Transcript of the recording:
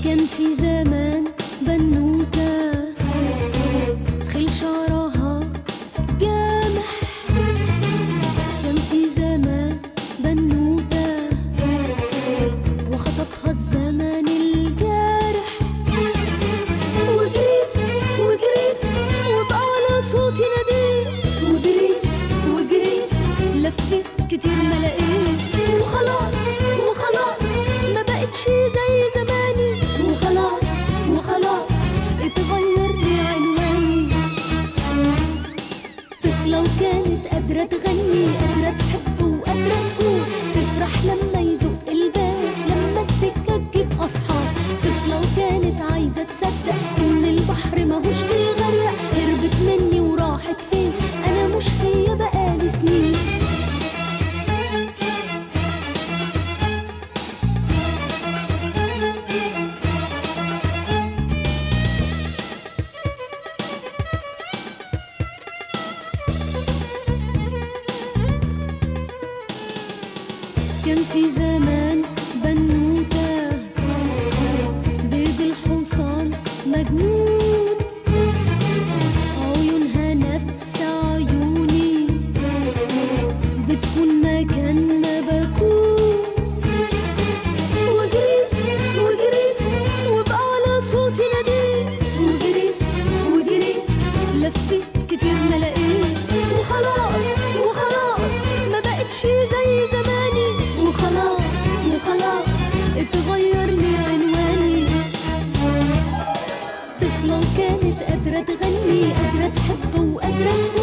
كان في زمان بنوتة خل شعرها جامح كان في زمان بنوتة وخطفها الزمان الجارح وجريت وجريت وبقى على صوتي ناديت وجريت وجريت لفيت كتير ما لقيت وخلاص وخلاص ما بقتش زي زماني وخلاص وخلاص اتغير لي عنواني طفلة وكانت قادرة تغني قادرة تحب وقادرة تكون تفرح لما يدق الباب لما السكة تجيب أصحاب طفلة وكانت عايزة تصدق إن البحر ماهوش بيغرق هربت مني وراحت فين أنا مش هي بقالي سنين كان في زمان بنوتة بيض الحصان مجنون عيونها نفس عيوني بتكون مكان ما بكون وجريت وجريت وبقى على صوتي ناديت وجريت وجريت لفيت كتير ما لقيت وخلاص وخلاص ما بقتش زي زماني وخلاص وخلاص اتغير لي عنواني طفلة وكانت قادرة تغني قادرة تحب وقادرة تكون